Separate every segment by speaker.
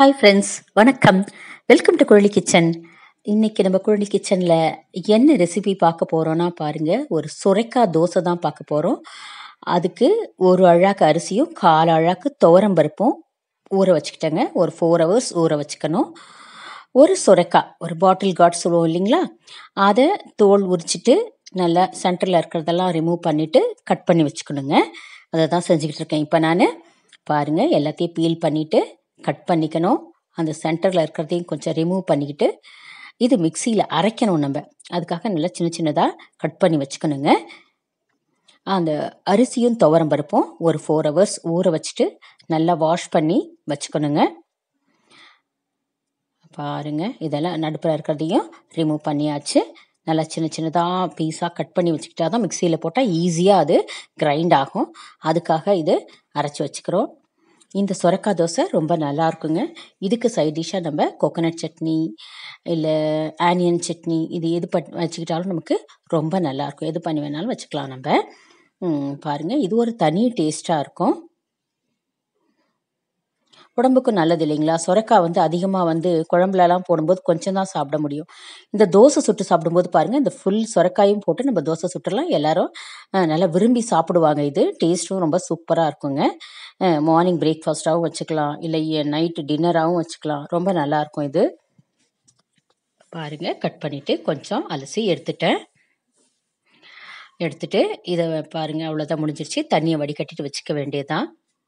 Speaker 1: hi friends வணக்கம் welcome to Kuzhali kitchen இன்னைக்கு நம்ம குழலி கிச்சனில் என்ன ரெசிபி பார்க்க போகிறோன்னா பாருங்கள் ஒரு சுரைக்காய் தோசை தான் பார்க்க போகிறோம் அதுக்கு ஒரு அழாக்கு அரிசியும் கால் அழாக்கு துவரம் பருப்பும் ஊற வச்சுக்கிட்டேங்க ஒரு ஃபோர் ஹவர்ஸ் ஊற வச்சுக்கணும் ஒரு சுரைக்காய் ஒரு பாட்டில் காட் சொல்லுவோம் இல்லைங்களா அதை தோல் உரிச்சிட்டு நல்லா சென்டரில் இருக்கிறதெல்லாம் ரிமூவ் பண்ணிவிட்டு கட் பண்ணி வச்சுக்கணுங்க அதை தான் செஞ்சுக்கிட்டு இருக்கேன் இப்போ நான் பாருங்கள் எல்லாத்தையும் பீல் பண்ணிவிட்டு கட் பண்ணிக்கணும் அந்த சென்டரில் இருக்கிறதையும் கொஞ்சம் ரிமூவ் பண்ணிக்கிட்டு இது மிக்சியில் அரைக்கணும் நம்ம அதுக்காக நல்லா சின்ன சின்னதாக கட் பண்ணி வச்சுக்கணுங்க அந்த அரிசியும் துவரம் பருப்பும் ஒரு ஃபோர் ஹவர்ஸ் ஊற வச்சுட்டு நல்லா வாஷ் பண்ணி வச்சுக்கணுங்க பாருங்க இதெல்லாம் நடுப்பில் இருக்கிறதையும் ரிமூவ் பண்ணியாச்சு நல்லா சின்ன சின்னதாக பீஸாக கட் பண்ணி வச்சுக்கிட்டா தான் மிக்சியில் போட்டால் ஈஸியாக அது கிரைண்ட் ஆகும் அதுக்காக இது அரைச்சி வச்சுக்கிறோம் இந்த சுரக்காய் தோசை ரொம்ப நல்லா இருக்குங்க இதுக்கு சைட் டிஷ்ஷாக நம்ம கோகனட் சட்னி இல்லை ஆனியன் சட்னி இது எது பட் வச்சுக்கிட்டாலும் நமக்கு ரொம்ப நல்லாயிருக்கும் எது பண்ணி வேணாலும் வச்சுக்கலாம் நம்ம ம், பாருங்க இது ஒரு தனி டேஸ்ட்டாக இருக்கும் உடம்புக்கு நல்லது இல்லைங்களா சுரக்காய் வந்து அதிகமாக வந்து குழம்புலலாம் போடும்போது கொஞ்சம் தான் சாப்பிட முடியும் இந்த தோசை சுட்டு சாப்பிடும்போது பாருங்கள் இந்த ஃபுல் சுரக்காயும் போட்டு நம்ம தோசை சுட்டுலாம் எல்லாரும் அஹ், நல்லா விரும்பி சாப்பிடுவாங்க இது டேஸ்ட்டும் ரொம்ப சூப்பராக இருக்குங்க மார்னிங் பிரேக்ஃபாஸ்ட்டாகவும் வச்சுக்கலாம் இல்லை நைட்டு டின்னராகவும் வச்சுக்கலாம் ரொம்ப நல்லா இருக்கும் இது பாருங்க கட் பண்ணிட்டு கொஞ்சம் அலசி எடுத்துட்டேன் எடுத்துட்டு இதை பாருங்க அவ்வளோதான் முடிஞ்சிருச்சு தண்ணியை வடிகட்டிட்டு வச்சுக்க வேண்டியதுதான்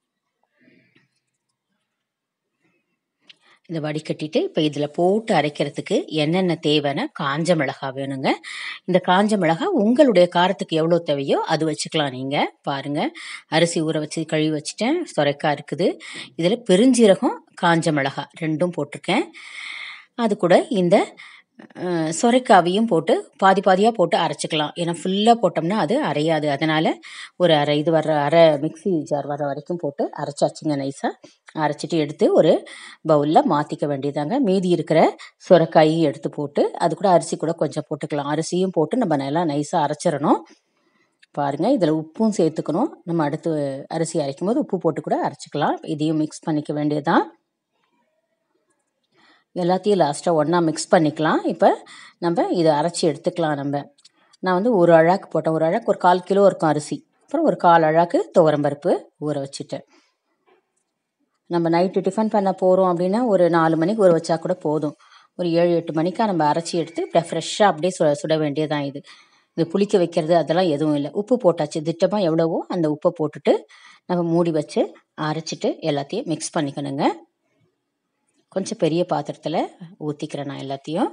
Speaker 1: இதை வடிகட்டிட்டு இப்போ இதில் போட்டு அரைக்கிறதுக்கு என்னென்ன தேவைன்னா காஞ்ச மிளகா வேணுங்க இந்த காஞ்ச மிளகா உங்களுடைய காரத்துக்கு எவ்வளோ தேவையோ அது வச்சுக்கலாம் நீங்கள் பாருங்கள் அரிசி ஊற வச்சு கழுவி வச்சுட்டேன் சொரைக்காய் இருக்குது இதில் பெருஞ்சீரகம் காஞ்ச மிளகா ரெண்டும் போட்டிருக்கேன் அது கூட இந்த அஹ், சொரைக்காவையும் போட்டு பாதி பாதியாக போட்டு அரைச்சிக்கலாம் ஏன்னா ஃபுல்லாக போட்டோம்னா அது அரையாது அதனால் ஒரு அரை இது வர்ற அரை மிக்ஸி ஜார் வர்ற வரைக்கும் போட்டு அரைச்சாச்சுங்க நைஸாக அரைச்சிட்டு எடுத்து ஒரு பவுலில் மாற்றிக்க வேண்டியதாங்க மீதி இருக்கிற சுரைக்காயும் எடுத்து போட்டு அது கூட அரிசி கூட கொஞ்சம் போட்டுக்கலாம் அரிசியும் போட்டு நம்ம நல்லா நைஸாக அரைச்சிடணும் பாருங்க இதில் உப்பும் சேர்த்துக்கணும் நம்ம அடுத்து அரிசி அரைக்கும் போது உப்பு போட்டு கூட அரைச்சிக்கலாம் இதையும் மிக்ஸ் பண்ணிக்க வேண்டியதுதான் எல்லாத்தையும் லாஸ்ட்டாக ஒன்றா மிக்ஸ் பண்ணிக்கலாம் இப்போ நம்ம இதை அரைச்சி எடுத்துக்கலாம் நம்ம நான் வந்து ஒரு அழாக்கு போட்டேன் ஒரு அழாக்கு ஒரு கால் கிலோ இருக்கும் அரிசி அப்புறம் ஒரு கால் அழாக்கு துவரம்பருப்பு ஊற வச்சுட்டேன் நம்ம நைட்டு டிஃபன் பண்ண போகிறோம் அப்படின்னா ஒரு நாலு மணிக்கு ஊற வச்சா கூட போதும் ஒரு ஏழு எட்டு மணிக்கா நம்ம அரைச்சி எடுத்து அப்படியே ஃப்ரெஷ்ஷாக அப்படியே சுட சுட வேண்டியதான் இது இது புளிக்க வைக்கிறது அதெல்லாம் எதுவும் இல்லை உப்பு போட்டாச்சு திட்டமாக எவ்வளவோ அந்த உப்பை போட்டுட்டு நம்ம மூடி வச்சு அரைச்சிட்டு எல்லாத்தையும் மிக்ஸ் பண்ணிக்கணுங்க கொஞ்சம் பெரிய பாத்திரத்தில் ஊற்றிக்கிறேன் நான் எல்லாத்தையும்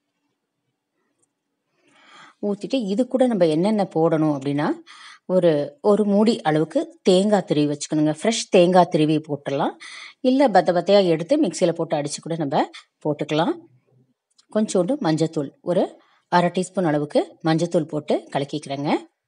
Speaker 1: ஊற்றிட்டு இது கூட நம்ம என்னென்ன போடணும் அப்படின்னா ஒரு ஒரு மூடி அளவுக்கு தேங்காய் திருவி வச்சுக்கணுங்க ஃப்ரெஷ் தேங்காய் திருவி போட்டுடலாம் இல்லை பத்த பத்தையாக எடுத்து மிக்சியில் போட்டு அடித்து கூட நம்ம போட்டுக்கலாம் கொஞ்சோண்டு மஞ்சத்தூள் ஒரு அரை டீஸ்பூன் அளவுக்கு மஞ்சத்தூள் போட்டு கலக்கிக்கிறேங்க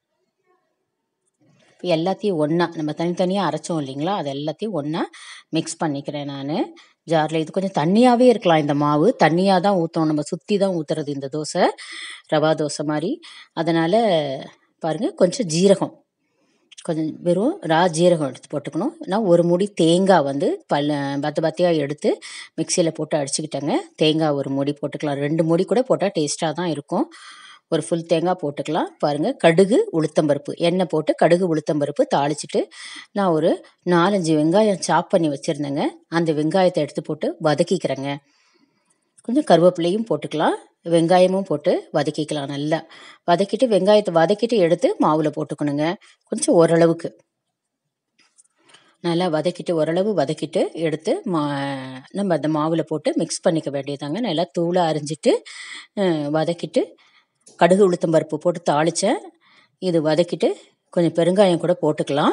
Speaker 1: இப்போ எல்லாத்தையும் ஒன்றா நம்ம தனித்தனியாக அரைச்சோம் இல்லைங்களா அது எல்லாத்தையும் ஒன்றா மிக்ஸ் பண்ணிக்கிறேன் நான் ஜாரில் இது கொஞ்சம் தண்ணியாகவே இருக்கலாம் இந்த மாவு தண்ணியாக தான் ஊற்றணும் நம்ம சுற்றி தான் ஊற்றுறது இந்த தோசை ரவா தோசை மாதிரி அதனால் பாருங்கள் கொஞ்சம் ஜீரகம் கொஞ்சம் வெறும் ரா ஜீரகம் எடுத்து போட்டுக்கணும் நான் ஒரு மூடி தேங்காய் வந்து பல்ல பத்து பத்தியாக எடுத்து மிக்சியில் போட்டு அடிச்சுக்கிட்டேங்க தேங்காய் ஒரு மூடி போட்டுக்கலாம் ரெண்டு மூடி கூட போட்டால் டேஸ்ட்டாக தான் இருக்கும் ஒரு ஃபுல் தேங்காய் போட்டுக்கலாம் பாருங்கள் கடுகு உளுத்தம்பருப்பு எண்ணெய் போட்டு கடுகு உளுத்தம்பருப்பு தாளிச்சிட்டு நான் ஒரு நாலஞ்சு வெங்காயம் சாப் பண்ணி வச்சுருந்தேங்க அந்த வெங்காயத்தை எடுத்து போட்டு வதக்கிக்கிறேங்க கொஞ்சம் கருவேப்பிலையும் போட்டுக்கலாம் வெங்காயமும் போட்டு வதக்கிக்கலாம் நல்லா வதக்கிட்டு வெங்காயத்தை வதக்கிட்டு எடுத்து மாவில் போட்டுக்கணுங்க கொஞ்சம் ஓரளவுக்கு நல்லா வதக்கிட்டு ஓரளவு வதக்கிட்டு எடுத்து மா நம்ம அந்த மாவில் போட்டு மிக்ஸ் பண்ணிக்க வேண்டியதாங்க நல்லா தூளாக அரிஞ்சிட்டு அஹ், வதக்கிட்டு கடுகு உளுத்தம் பருப்பு போட்டு தாளித்தேன் இது வதக்கிட்டு கொஞ்சம் பெருங்காயம் கூட போட்டுக்கலாம்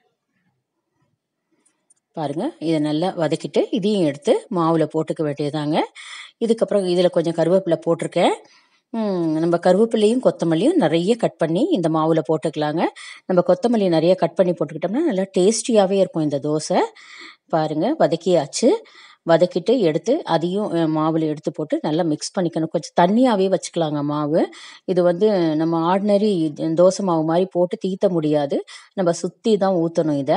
Speaker 1: பாருங்க இதை நல்லா வதக்கிட்டு இதையும் எடுத்து மாவில் போட்டுக்க வேண்டியதாங்க இதுக்கப்புறம் இதில் கொஞ்சம் கருவேப்பிலை போட்டிருக்கேன் ம், நம்ம கருவேப்பிலையும் கொத்தமல்லியும் நிறைய கட் பண்ணி இந்த மாவில் போட்டுக்கலாங்க நம்ம கொத்தமல்லி நிறைய கட் பண்ணி போட்டுக்கிட்டோம்னா நல்லா டேஸ்டியாகவே இருக்கும் இந்த தோசை பாருங்க வதக்கியாச்சு வதக்கிட்டு எடுத்து அதையும் அஹ், மாவில் எடுத்து போட்டு நல்லா மிக்ஸ் பண்ணிக்கணும் கொஞ்சம் தண்ணியாகவே வச்சுக்கலாங்க மாவு இது வந்து நம்ம ஆர்டினரி தோசை மாவு மாதிரி போட்டு தீத்த முடியாது நம்ம சுற்றி தான் ஊற்றணும் இதை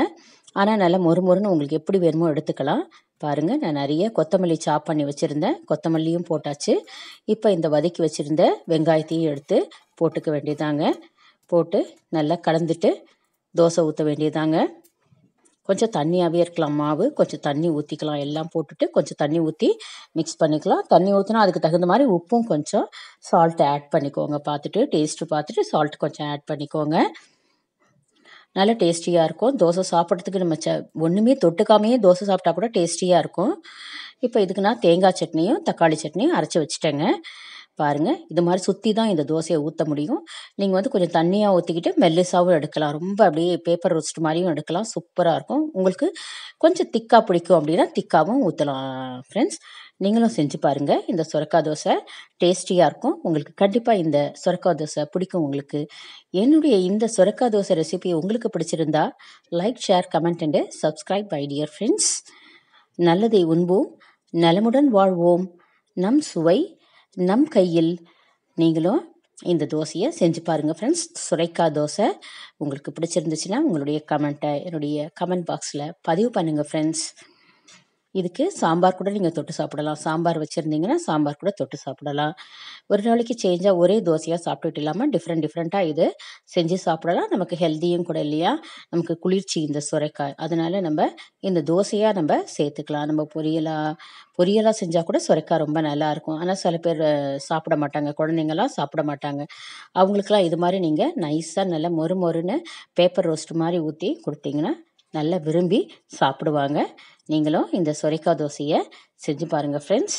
Speaker 1: ஆனால் நல்லா மொறு மொறுன்னு உங்களுக்கு எப்படி வேணுமோ எடுத்துக்கலாம் பாருங்கள் நான் நிறைய கொத்தமல்லி சாப் பண்ணி வச்சுருந்தேன் கொத்தமல்லியும் போட்டாச்சு இப்போ இந்த வதக்கி வச்சுருந்த வெங்காயத்தையும் எடுத்து போட்டுக்க வேண்டியதாங்க போட்டு நல்லா கலந்துட்டு தோசை ஊற்ற வேண்டியதாங்க கொஞ்சம் தண்ணியாகவே இருக்கலாம் மாவு கொஞ்சம் தண்ணி ஊற்றிக்கலாம் எல்லாம் போட்டுட்டு கொஞ்சம் தண்ணி ஊற்றி மிக்ஸ் பண்ணிக்கலாம் தண்ணி ஊற்றினா அதுக்கு தகுந்த மாதிரி உப்பும் கொஞ்சம் சால்ட் ஆட் பண்ணிக்கோங்க பார்த்துட்டு டேஸ்ட்டு பார்த்துட்டு சால்ட் கொஞ்சம் ஆட் பண்ணிக்கோங்க நல்ல டேஸ்டியாக இருக்கும் தோசை சாப்பிட்றதுக்கு நம்ம ச ஒன்றுமே தொட்டுக்காமையே தோசை சாப்பிட்டா கூட டேஸ்டியாக இருக்கும் இப்போ இதுக்கு நான் தேங்காய் சட்னியும் தக்காளி சட்னியும் அரைச்சி வச்சுட்டேங்க பாருங்கள் இது மாதிரி சுற்றி தான் இந்த தோசையை ஊற்ற முடியும் நீங்கள் வந்து கொஞ்சம் தண்ணியாக ஊற்றிக்கிட்டு மெல்லிசாவும் எடுக்கலாம் ரொம்ப அப்படியே பேப்பர் ரோஸ்ட் மாதிரியும் எடுக்கலாம் சூப்பராக இருக்கும் உங்களுக்கு கொஞ்சம் திக்காக பிடிக்கும் அப்படின்னா திக்காவும் ஊற்றலாம் ஃப்ரெண்ட்ஸ் நீங்களும் செஞ்சு பாருங்கள் இந்த சுரக்காய் தோசை டேஸ்டியாக இருக்கும் உங்களுக்கு கண்டிப்பாக இந்த சுரக்காய் தோசை பிடிக்கும் உங்களுக்கு என்னுடைய இந்த சுரக்காய் தோசை ரெசிபி உங்களுக்கு பிடிச்சிருந்தா like share comment and subscribe my dear friends நல்லதை உண்போம் நலமுடன் வாழ்வோம் நம் சுவை நம் கையில் நீங்களும் இந்த தோசையை செஞ்சு பாருங்கள் ஃப்ரெண்ட்ஸ் சுரைக்காய் தோசை உங்களுக்கு பிடிச்சிருந்துச்சுன்னா உங்களுடைய கமெண்ட்டை என்னுடைய கமெண்ட் பாக்ஸில் பதிவு பண்ணுங்கள் ஃப்ரெண்ட்ஸ் இதுக்கு சாம்பார் கூட நீங்கள் தொட்டு சாப்பிடலாம் சாம்பார் வச்சுருந்தீங்கன்னா சாம்பார் கூட தொட்டு சாப்பிடலாம் ஒரு நாளைக்கு சேஞ்சாக ஒரே தோசையாக சாப்பிட்டுட்டு இல்லாமல் டிஃப்ரெண்ட் டிஃப்ரெண்ட்டாக இது செஞ்சு சாப்பிடலாம் நமக்கு ஹெல்த்தியும் கூட இல்லையா நமக்கு குளிர்ச்சி இந்த சுரைக்காய் அதனால நம்ம இந்த தோசையாக நம்ம சேர்த்துக்கலாம் நம்ம பொரியலாக பொரியலாக செஞ்சால் கூட சுரைக்காய் ரொம்ப நல்லாயிருக்கும் ஆனால் சில பேர் சாப்பிட மாட்டாங்க குழந்தைங்களாம் சாப்பிட மாட்டாங்க அவங்களுக்கெல்லாம் இது மாதிரி நீங்கள் நைஸாக நல்லா மொறு மொறுன்னு பேப்பர் ரோஸ்ட் மாதிரி ஊற்றி கொடுத்தீங்கன்னா நல்லா விரும்பி சாப்பிடுவாங்க நீங்களும் இந்த சொரைக்காய் தோசையை செஞ்சு பாருங்கள் ஃப்ரெண்ட்ஸ்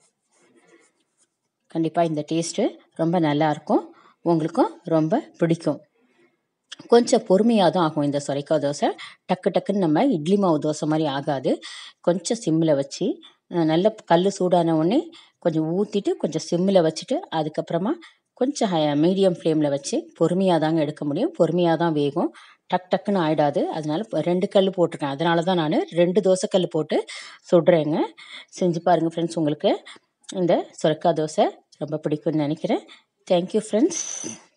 Speaker 1: கண்டிப்பாக இந்த டேஸ்ட்டு ரொம்ப நல்லாயிருக்கும் உங்களுக்கும் ரொம்ப பிடிக்கும் கொஞ்சம் பொறுமையாக தான் ஆகும் இந்த சொரைக்காய் தோசை டக்கு டக்குன்னு நம்ம இட்லி மாவு தோசை மாதிரி ஆகாது கொஞ்சம் சிம்மில் வச்சு நல்ல கல் சூடான உடனே கொஞ்சம் ஊற்றிட்டு கொஞ்சம் சிம்மில் வச்சுட்டு அதுக்கப்புறமா கொஞ்சம் மீடியம் ஃப்ளேமில் வச்சு பொறுமையாக தாங்க எடுக்க முடியும் பொறுமையாக தான் வேகும் டக் டக்குன்னு ஆகிடாது அதனால ரெண்டு கல் போட்டிருக்கேன் அதனால தான் நான் ரெண்டு தோசைக்கல் போட்டு சுடுறேங்க செஞ்சு பாருங்கள் ஃப்ரெண்ட்ஸ் உங்களுக்கு இந்த சுரக்காய் தோசை ரொம்ப பிடிக்கும்னு நினைக்கிறேன் தேங்க்யூ ஃப்ரெண்ட்ஸ்